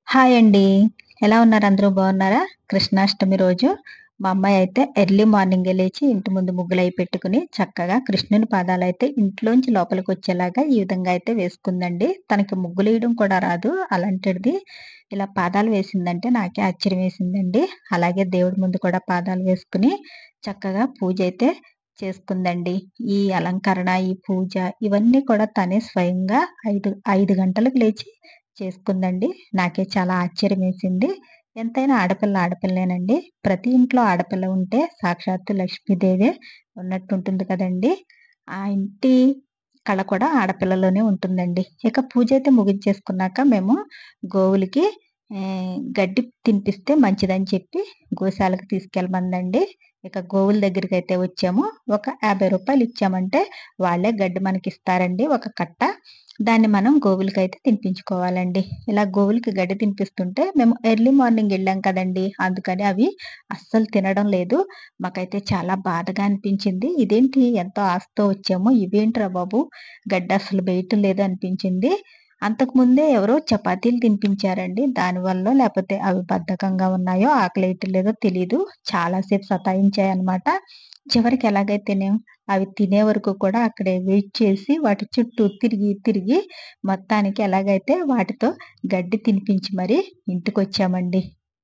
Hi అండి. ఎలా ఉన్నారు అందరూ బాగున్నారా? కృష్ణాష్టమి రోజు మా అమ్మాయి అయితే ఎర్లీ మార్నింగే లేచి ఇంటి ముందు ముగ్గులయి పెట్టుకొని చక్కగా కృష్ణుని పాదాలైతే ఇంట్లోంచి లోపలికొచ్చేలాగా ఈ విధంగా అయితే వేసుకుందండి. తనకి ముగ్గులేయడం కూడా రాదు. అలాంటిది ఇలా పాదాలు వేసిందంటే నాకే ఆశ్చర్యం వేసిందండి. అలాగే దేవుడి ముందు కూడా పాదాలు వేసుకొని చక్కగా పూజైతే చేసుకుందండి. ఈ అలంకరణ, ఈ పూజ ఇవన్నీ కూడా తనే స్వయంగా 5, 5 గంటలకు లేచి చేసుకుందండి. నాకే చాలా ఆశ్చర్యమేసింది. ఎంతైనా ఆడపిల్ల ఆడపిల్లేనండి. ప్రతి ఇంట్లో ఆడపిల్ల ఉంటే సాక్షాత్తు లక్ష్మీదేవే ఉన్నట్టుంటుంది కదండీ! ఆ ఇంటి కళ కూడా ఆడపిల్లలోనే ఉంటుందండి. ఇక పూజైతే ముగించేసుకున్నాక మేము గోవులకి ఆహ్, గడ్డి తినిపిస్తే మంచిదని చెప్పి గోశాలకు తీసుకెళ్ళమందండి. ఇక గోవుల దగ్గరికైతే వచ్చాము. ఒక రూ. 50 ఇచ్చామంటే వాళ్ళే గడ్డి మనకిస్తారండి ఒక కట్ట. దాన్ని మనం గోవులకైతే తినిపించుకోవాలండి. ఇలా గోవులకి గడ్డి తినిపిస్తుంటే మేము ఎర్లీ మార్నింగ్ ఎళ్ళాం కదండీ! అందుకని అవి అస్సలు తినడం లేదు. మాకైతే చాలా బాధగా అనిపించింది. ఇదేంటి ఎంతో ఆశతో వచ్చాము. ఇవేంట్రా బాబు! గడ్డి అస్సలు వేయటం లేదు అనిపించింది. అంతకుముందే ఎవరో చపాతీలు తినిపించారండి. దానివల్లో లేపోతే అవి బద్ధకంగా ఉన్నాయో, ఆకలేయటం లేదో తెలీదు. చాలా సేపు సతాయించాయన్నమాట. చివరికి ఎలాగైతేనేం అవి తినే వరకు కూడా అక్కడే వెయిట్ చేసి వాటి చుట్టూ తిరిగి, తిరిగి మొత్తానికి ఎలాగైతే వాటితో గడ్డి తినిపించి మరి ఇంటికొచ్చామండి.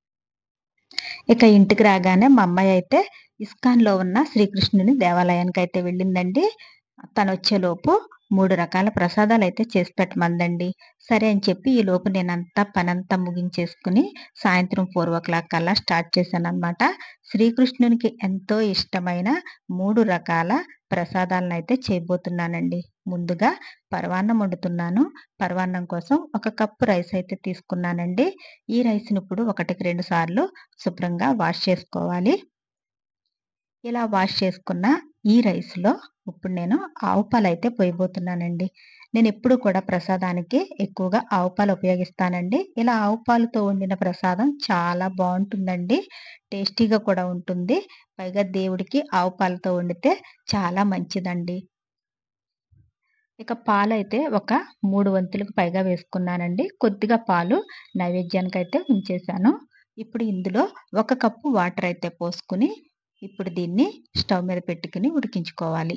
ఇక ఇంటికి రాగానే మా అమ్మాయి అయితే ఇస్కాన్‌లో ఉన్న శ్రీకృష్ణుని దేవాలయానికైతే వెళ్ళిందండి. తనొచ్చేలోపు 3 రకాల ప్రసాదాలైతే చేసి పెట్టమందండి. సరే అని చెప్పి ఈలోపు నేనంతా పనంతా ముగించేసుకొని సాయంత్రం 4:00 కల్లా స్టార్ట్ చేశాననమాట. శ్రీకృష్ణునికి ఎంతో ఇష్టమైన 3 రకాల ప్రసాదాలనైతే చేయబోతున్నానండి. ముందుగా పరవాన్నం వండుతున్నాను. పరవాన్నం కోసం ఒక కప్పు రైస్ అయితే తీసుకున్నానండి. ఈ రైస్‌ని ఇప్పుడు 1కి 2 సార్లు శుభ్రంగా వాష్ చేసుకోవాలి. ఇలా వాష్ చేసుకున్న ఈ రైస్‌లో ఇప్పుడు నేను ఆవు పాలైతే పోయబోతున్నానండి. నేనెప్పుడు కూడా ప్రసాదానికి ఎక్కువగా ఆవు పాలు ఉపయోగిస్తానండి. ఇలా ఆవు పాలతో వండిన ప్రసాదం చాలా బావుంటుందండి. టేస్టీగా కూడా ఉంటుంది. పైగా దేవుడికి ఆవు పాలతో వండితే చాలా మంచిదండి. ఇక పాలైతే ఒక 3 వంతులకు పైగా వేసుకున్నానండి. కొద్దిగా పాలు నైవేద్యానికైతే ఉంచేశాను. ఇప్పుడు ఇందులో ఒక కప్పు వాటర్ అయితే పోసుకొని ఇప్పుడు దీన్ని స్టవ్ మీద పెట్టుకొని ఉడికించుకోవాలి.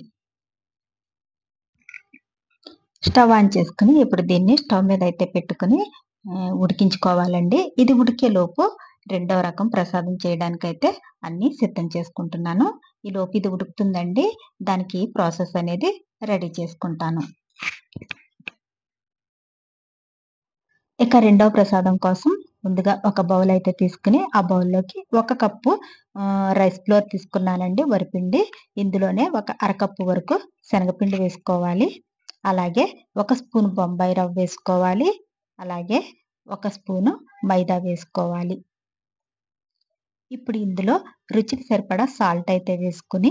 స్టవ్ ఆన్ చేసుకొని ఇప్పుడు దీన్ని స్టవ్ మీద అయితే పెట్టుకొని ఆహ్, ఉడికించుకోవాలండి. ఇది ఉడికేలోపు రెండవ రకం ప్రసాదం చేయడానికైతే అన్నీ సిద్ధం చేసుకుంటున్నాను. ఈలోపు ఇది ఉడుకుతుందండి. దానికి ప్రాసెస్ అనేది రెడీ చేసుకుంటాను. ఇక రెండవ ప్రసాదం కోసం ముందుగా ఒక బౌల్ అయితే తీసుకొని ఆ బౌల్‌లోకి ఒక కప్పు ఆహ్, రైస్ ఫ్లోర్ తీసుకున్నానండి వరిపిండి. ఇందులోనే ఒక అరకప్పు వరకు శనగపిండి వేసుకోవాలి. అలాగే ఒక స్పూన్ బొంబాయి రవ్వ వేసుకోవాలి. అలాగే ఒక స్పూను మైదా వేసుకోవాలి. ఇప్పుడు ఇందులో రుచికి సరిపడా సాల్ట్ అయితే వేసుకొని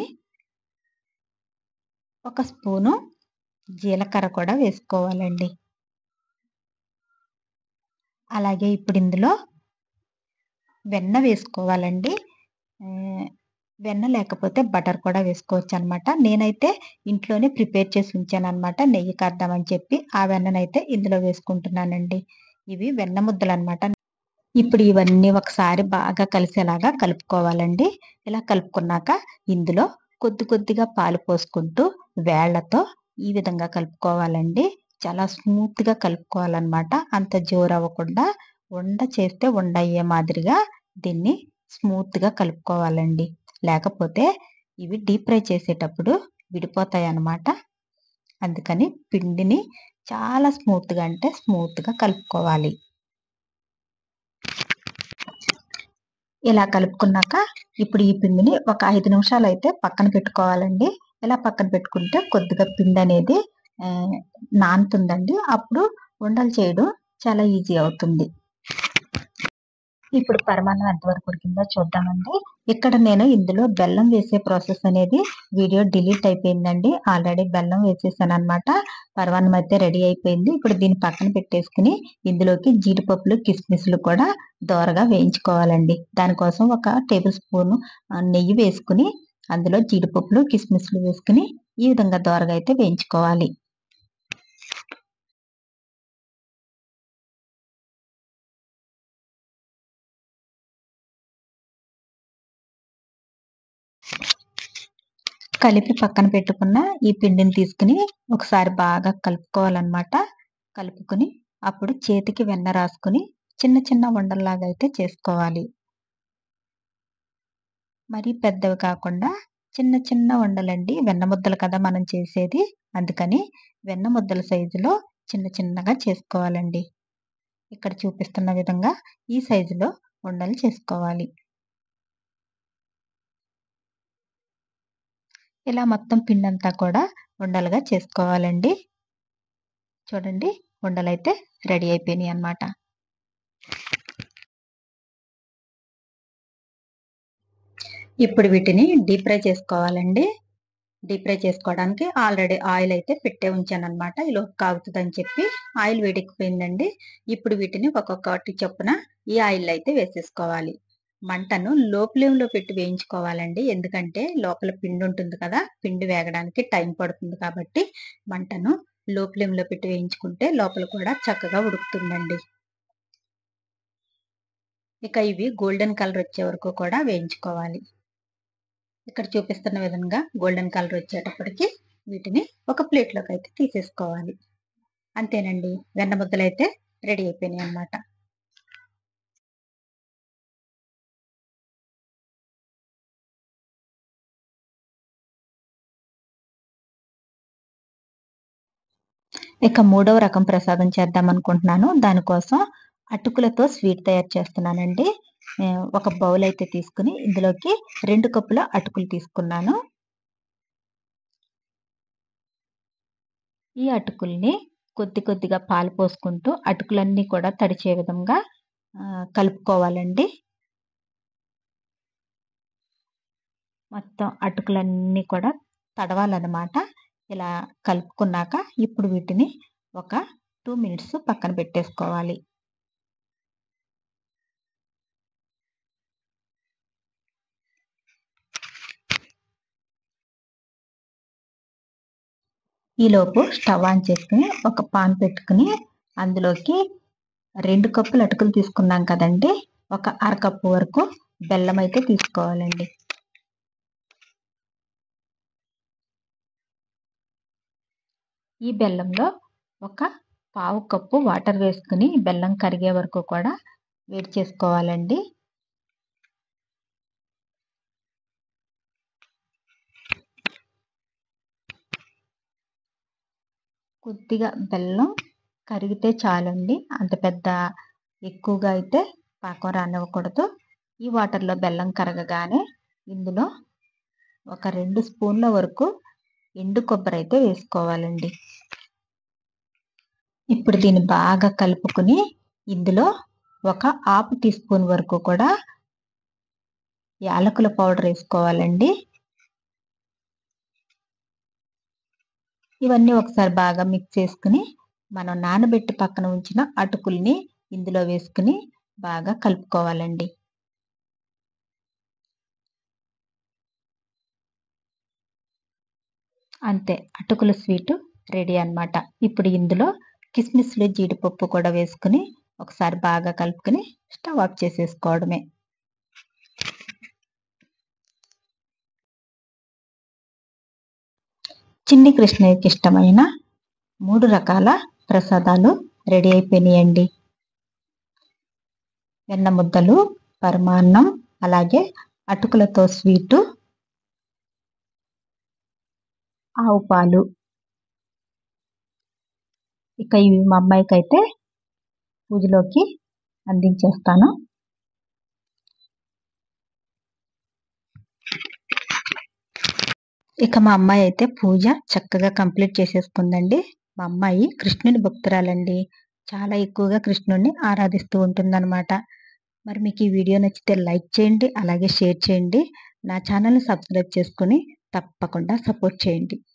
ఒక స్పూను జీలకర్ర కూడా వేసుకోవాలండి. అలాగే ఇప్పుడు ఇందులో వెన్న వేసుకోవాలండి. ఆహ్, వెన్న లేకపోతే బటర్ కూడా వేసుకోవచ్చనమాట. నేనైతే ఇంట్లోనే ప్రిపేర్ చేసి ఉంచాననమాట. నెయ్యి కాద్దామని చెప్పి ఆ వెన్ననైతే ఇందులో వేసుకుంటున్నానండి. ఇవి వెన్న ముద్దలనమాట. ఇప్పుడు ఇవన్నీ ఒకసారి బాగా కలిసేలాగా కలుపుకోవాలండి. ఇలా కలుపుకున్నాక ఇందులో కొద్ది కొద్దిగా పాలు పోసుకుంటూ వేళ్ళతో ఈ విధంగా కలుపుకోవాలండి. చాలా స్మూత్‌గా కలుపుకోవాలనమాట. అంత జోరవ్వకుండా ఉండ చేస్తే ఉండ అయ్యే మాదిరిగా దీన్ని స్మూత్‌గా కలుపుకోవాలండి. లేకపోతే ఇవి డీప్ ఫ్రై చేసేటప్పుడు విడిపోతాయన్నమాట. అందుకని పిండిని చాలా స్మూత్‌గా అంటే స్మూత్‌గా కలుపుకోవాలి. ఇలా కలుపుకున్నాక ఇప్పుడు ఈ పిండిని ఒక 5 నిమిషాలైతే పక్కన పెట్టుకోవాలండి. ఇలా పక్కన పెట్టుకుంటే కొద్దిగా పిండనేది ఆహ్, నానుతుందండి. అప్పుడు ఉండలు చేయడం చాలా ఈజీ అవుతుంది. ఇప్పుడు పరమాన్నం ఎంతవరకు ఉడికిందో చూద్దామండి. ఇక్కడ నేను ఇందులో బెల్లం వేసే ప్రాసెస్ అనేది వీడియో డిలీట్ అయిపోయిందండి. ఆల్రెడీ బెల్లం వేసేసాననమాట. పరమాన్నం అయితే రెడీ అయిపోయింది. ఇప్పుడు దీన్ని పక్కన పెట్టేసుకొని ఇందులోకి జీడిపప్పులు, కిస్మిస్‌లు కూడా దోరగా వేయించుకోవాలండి. దానికోసం ఒక టేబుల్ స్పూను ఆహ్, నెయ్యి వేసుకొని అందులో జీడిపప్పులు, కిస్మిస్‌లు వేసుకొని ఈ విధంగా దోరగా అయితే వేయించుకోవాలి. కలిపి పక్కన పెట్టుకున్న ఈ పిండిని తీసుకుని ఒకసారి బాగా కలుపుకోవాలన్నమాట కలుపుకుని అప్పుడు చేతికి వెన్న రాసుకుని చిన్న చిన్న ఉండల్లాగా అయితే చేసుకోవాలి మరి పెద్దవి కాకుండా చిన్న చిన్న ఉండలండి వెన్న ముద్దలు కదా మనం చేసేది అందుకని వెన్న ముద్దల సైజులో చిన్న చిన్నగా చేసుకోవాలండి ఇక్కడ చూపిస్తున్న విధంగా ఈ సైజులో ఉండలు చేసుకోవాలి ఇలా మొత్తం పిండంతా కూడా ఉండలుగా చేసుకోవాలండి చూడండి ఉండలైతే రెడీ అయిపోయినాయి అన్నమాట ఇప్పుడు వీటిని డీప్ ఫ్రై చేసుకోవాలండి డీప్ ఫ్రై చేసుకోవడానికి ఆల్రెడీ ఆయిల్ అయితే పెట్టే ఉంచాను అనమాట ఇలా కాగుతుందని చెప్పి ఆయిల్ వేడెక్కిపోయిందండి ఇప్పుడు వీటిని ఒక్కొక్కటి చొప్పున ఈ ఆయిల్ అయితే వేసేసుకోవాలి మంటను లో ఫ్లేమ్లో పెట్టి వేయించుకోవాలండి ఎందుకంటే లోపల పిండి ఉంటుంది కదా పిండి వేగడానికి టైం పడుతుంది కాబట్టి మంటను లో ఫ్లేమ్లో పెట్టి వేయించుకుంటే లోపల కూడా చక్కగా ఉడుకుతుందండి ఇక ఇవి గోల్డెన్ కలర్ వచ్చే వరకు కూడా వేయించుకోవాలి ఇక్కడ చూపిస్తున్న విధంగా గోల్డెన్ కలర్ వచ్చేటప్పటికి వీటిని ఒక ప్లేట్లోకి అయితే తీసేసుకోవాలి అంతేనండి వెన్న ముద్దలు అయితే రెడీ అయిపోయినాయి అన్నమాట ఇక మూడవ రకం ప్రసాదం చేద్దాం అనుకుంటున్నాను దానికోసం అటుకులతో స్వీట్ తయారు చేస్తున్నానండి ఒక బౌల్ అయితే తీసుకుని ఇందులోకి రెండు కప్పుల అటుకులు తీసుకున్నాను ఈ అటుకుల్ని కొద్ది కొద్దిగా పాలు పోసుకుంటూ అటుకులన్నీ కూడా తడిచే విధంగా కలుపుకోవాలండి మొత్తం అటుకులన్నీ కూడా తడవాలన్నమాట ఇలా కలుపుకున్నాక ఇప్పుడు వీటిని ఒక టూ మినిట్స్ పక్కన పెట్టేసుకోవాలి ఈలోపు స్టవ్ ఆన్ చేసుకుని ఒక పాన్ పెట్టుకుని అందులోకి రెండు కప్పులు అటుకులు తీసుకున్నాం కదండి ఒక అరకప్పు వరకు బెల్లం అయితే తీసుకోవాలండి ఈ బెల్లంలో ఒక పావు కప్పు వాటర్ వేసుకుని బెల్లం కరిగే వరకు కూడా వేడి చేసుకోవాలండి కొద్దిగా బెల్లం కరిగితే చాలండి అంత పెద్ద ఎక్కువగా అయితే పాకం రానివ్వకూడదు ఈ వాటర్లో బెల్లం కరగగానే ఇందులో ఒక రెండు స్పూన్ల వరకు ఎండు కొబ్బరి అయితే వేసుకోవాలండి ఇప్పుడు దీన్ని బాగా కలుపుకుని ఇందులో ఒక హాఫ్ టీ స్పూన్ వరకు కూడా యాలకుల పౌడర్ వేసుకోవాలండి ఇవన్నీ ఒకసారి బాగా మిక్స్ చేసుకుని మనం నానబెట్టి పక్కన ఉంచిన అటుకుల్ని ఇందులో వేసుకుని బాగా కలుపుకోవాలండి అంతే అటుకుల స్వీటు రెడీ అనమాట ఇప్పుడు ఇందులో కిస్మిస్లు జీడిపప్పు కూడా వేసుకుని ఒకసారి బాగా కలుపుకుని స్టవ్ ఆఫ్ చేసేసుకోవడమే చిన్ని కృష్ణయ్యకి ఇష్టమైన మూడు రకాల ప్రసాదాలు రెడీ అయిపోయినాయండి వెన్న ముద్దలు పరమాన్నం అలాగే అటుకులతో స్వీటు ఆవు పాలు ఇక ఇవి మా అమ్మాయికి అయితే పూజలోకి అందించేస్తాను ఇక మా అమ్మాయి అయితే పూజ చక్కగా కంప్లీట్ చేసేసుకుందండి మా అమ్మాయి కృష్ణుని భక్తురాలండి చాలా ఎక్కువగా కృష్ణుడిని ఆరాధిస్తూ ఉంటుందన్నమాట మరి మీకు ఈ వీడియో నచ్చితే లైక్ చేయండి అలాగే షేర్ చేయండి నా ఛానల్ని సబ్స్క్రైబ్ చేసుకుని తప్పకుండా సపోర్ట్ చేయండి